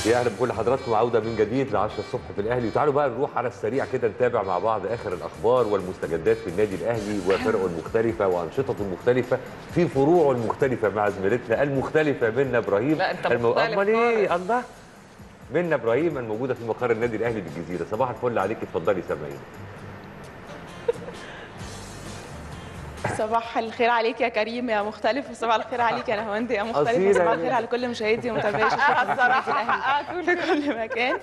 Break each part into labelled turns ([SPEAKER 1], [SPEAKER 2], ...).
[SPEAKER 1] يا اهلا بكل حضراتكم عوده من جديد ل 10 الصبح في الاهلي وتعالوا بقى نروح على السريع كده نتابع مع بعض اخر الاخبار والمستجدات في النادي الاهلي وفرقه المختلفه وانشطته المختلفه في فروعه المختلفه مع زميلتنا المختلفه منى ابراهيم
[SPEAKER 2] لا، أنت
[SPEAKER 1] المو-
[SPEAKER 2] مختلف
[SPEAKER 1] امال ايه
[SPEAKER 2] خالص.
[SPEAKER 1] الله منى ابراهيم الموجوده في مقر النادي الاهلي بالجزيره صباح الفل عليك اتفضلي سامعيني
[SPEAKER 3] صباح الخير عليك يا كريم يا مختلف وصباح الخير عليك يا نهاوند يا مختلف
[SPEAKER 1] أصيلة
[SPEAKER 3] وصباح
[SPEAKER 1] يا
[SPEAKER 3] الخير
[SPEAKER 1] بنت.
[SPEAKER 3] على كل مشاهدي ومتابعي شاشة
[SPEAKER 2] حقها
[SPEAKER 3] قناة النادي
[SPEAKER 2] الصراحه
[SPEAKER 3] الأهلي
[SPEAKER 2] حقها تقول
[SPEAKER 3] في كل مكان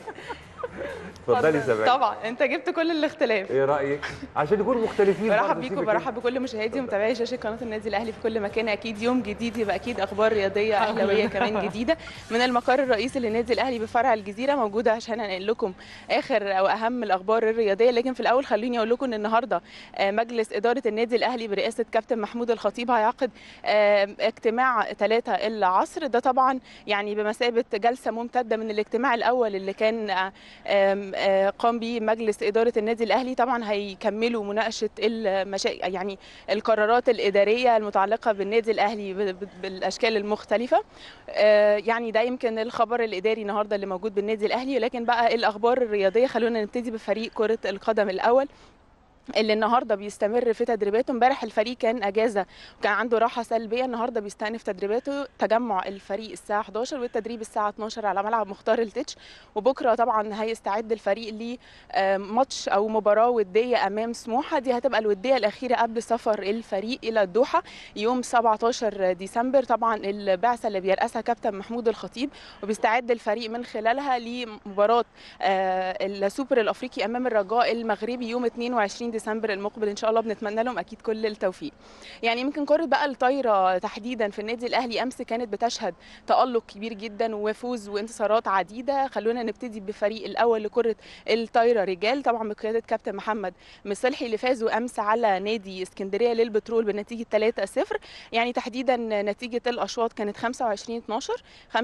[SPEAKER 1] اتفضلي سامعيني
[SPEAKER 3] طبعا انت جبت كل الاختلاف
[SPEAKER 1] ايه رايك عشان نكون مختلفين
[SPEAKER 3] برحب
[SPEAKER 1] برضه،
[SPEAKER 3] بيكم
[SPEAKER 1] سيبك
[SPEAKER 3] برحب بكل مشاهدي ومتابعي شاشه قناه النادي الاهلي في كل مكان اكيد يوم جديد يبقى اكيد اخبار رياضيه اهلاويه كمان جديده من المقر الرئيسي للنادي الاهلي بفرع الجزيره موجوده عشان انقل لكم اخر او اهم الاخبار الرياضيه لكن في الاول خلوني اقول لكم ان النهارده آه، مجلس اداره النادي الاهلي برئاسه كابتن محمود الخطيب هيعقد آه، اجتماع ثلاثة العصر ده طبعا يعني بمثابه جلسه ممتده من الاجتماع الاول اللي كان آه، آم، آه، قام به مجلس اداره النادي الاهلي طبعا هيكملوا مناقشه المشا... يعني القرارات الاداريه المتعلقه بالنادي الاهلي ب- ب- بالاشكال المختلفه آه، يعني ده يمكن الخبر الاداري النهارده اللي موجود بالنادي الاهلي لكن بقى الاخبار الرياضيه خلونا نبتدي بفريق كره القدم الاول اللي النهارده بيستمر في تدريباته امبارح الفريق كان اجازه وكان عنده راحه سلبيه النهارده بيستأنف تدريباته تجمع الفريق الساعه 11 والتدريب الساعه 12 على ملعب مختار التتش وبكره طبعا هيستعد الفريق لماتش او مباراه وديه امام سموحه دي هتبقى الوديه الاخيره قبل سفر الفريق الى الدوحه يوم 17 ديسمبر طبعا البعثه اللي بيرأسها كابتن محمود الخطيب وبيستعد الفريق من خلالها لمباراه آه، السوبر الافريقي امام الرجاء المغربي يوم 22 ديسمبر المقبل ان شاء الله بنتمنى لهم اكيد كل التوفيق يعني يمكن كره بقى الطايره تحديدا في النادي الاهلي امس كانت بتشهد تالق كبير جدا وفوز وانتصارات عديده خلونا نبتدي بالفريق الاول لكره الطايره رجال طبعا بقياده كابتن محمد مصلحي اللي فازوا امس على نادي اسكندريه للبترول بنتيجه 3-0 يعني تحديدا نتيجه الاشواط كانت 25 12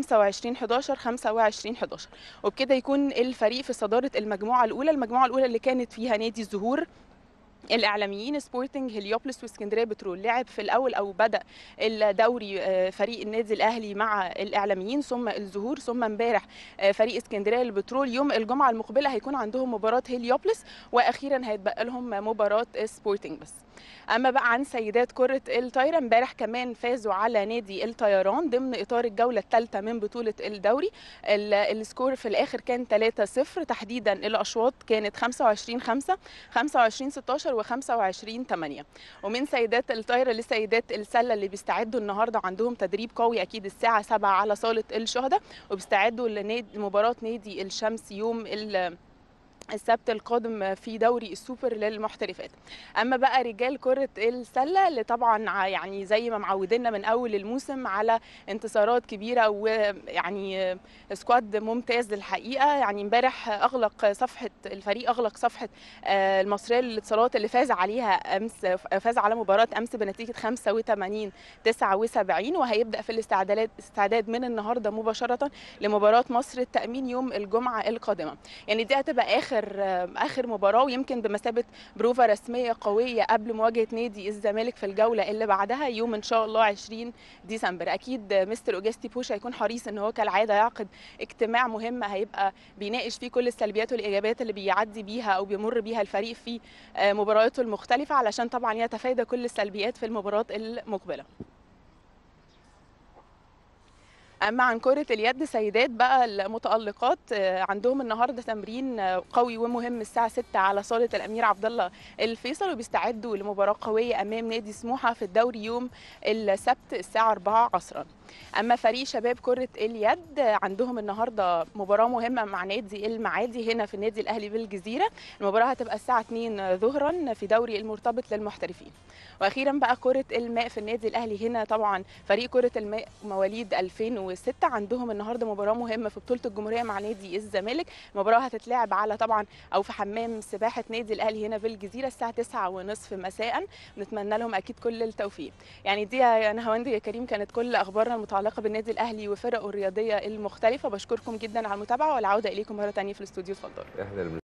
[SPEAKER 3] 25 11 25 11 وبكده يكون الفريق في صداره المجموعه الاولى المجموعه الاولى اللي كانت فيها نادي الزهور الاعلاميين سبورتنج هليوبلس واسكندريه بترول لعب في الاول او بدا الدوري آه، فريق النادي الاهلي مع الاعلاميين ثم الزهور ثم امبارح آه، فريق اسكندريه البترول يوم الجمعه المقبله هيكون عندهم مباراه هليوبلس واخيرا هيتبقى لهم مباراه سبورتنج بس اما بقى عن سيدات كره الطايره امبارح كمان فازوا على نادي الطيران ضمن اطار الجوله الثالثه من بطوله الدوري ال- السكور في الاخر كان 3-0 تحديدا الاشواط كانت 25 5 25 16 و25 8 ومن سيدات الطايره لسيدات السله اللي بيستعدوا النهارده عندهم تدريب قوي اكيد الساعه 7 على صاله الشهداء وبيستعدوا لنادي مباراه نادي الشمس يوم ال السبت القادم في دوري السوبر للمحترفات اما بقى رجال كره السله اللي طبعا ع- يعني زي ما معودينا من اول الموسم على انتصارات كبيره ويعني سكواد ممتاز الحقيقه يعني امبارح اغلق صفحه الفريق اغلق صفحه آه، المصريه للاتصالات اللي فاز عليها امس فاز على مباراه امس بنتيجه 85 79 وهيبدا في الاستعدادات استعداد من النهارده مباشره لمباراه مصر التامين يوم الجمعه القادمه يعني دي هتبقى اخر اخر مباراه ويمكن بمثابه بروفا رسميه قويه قبل مواجهه نادي الزمالك في الجوله اللي بعدها يوم ان شاء الله 20 ديسمبر اكيد مستر اوجستي بوش هيكون حريص ان هو كالعاده يعقد اجتماع مهم هيبقى بيناقش فيه كل السلبيات والايجابيات اللي بيعدي بيها او بيمر بيها الفريق في آه، مبارياته المختلفه علشان طبعا يتفادى كل السلبيات في المباراه المقبله اما عن كره اليد سيدات بقى المتالقات آه، عندهم النهارده تمرين آه، قوي ومهم الساعه 6 على صاله الامير عبد الله الفيصل وبيستعدوا لمباراه قويه امام نادي سموحه في الدوري يوم السبت الساعه 4 عصرا اما فريق شباب كره اليد آه، عندهم النهارده مباراه مهمه مع نادي المعادي هنا في النادي الاهلي بالجزيره المباراه هتبقى الساعه 2 ظهرا في دوري المرتبط للمحترفين واخيرا بقى كره الماء في النادي الاهلي هنا طبعا فريق كره الماء مواليد 2006 عندهم النهارده مباراه مهمه في بطوله الجمهوريه مع نادي الزمالك المباراه هتتلعب على طبعا او في حمام سباحه نادي الاهلي هنا بالجزيره الساعه 9:30 مساء نتمنى لهم اكيد كل التوفيق يعني دي يا نهاوند يا كريم كانت كل اخبارنا المتعلقه بالنادي الاهلي وفرقه الرياضيه المختلفه بشكركم جدا على المتابعه والعوده اليكم مره ثانيه في الاستوديو اتفضلوا
[SPEAKER 1] احنا اللي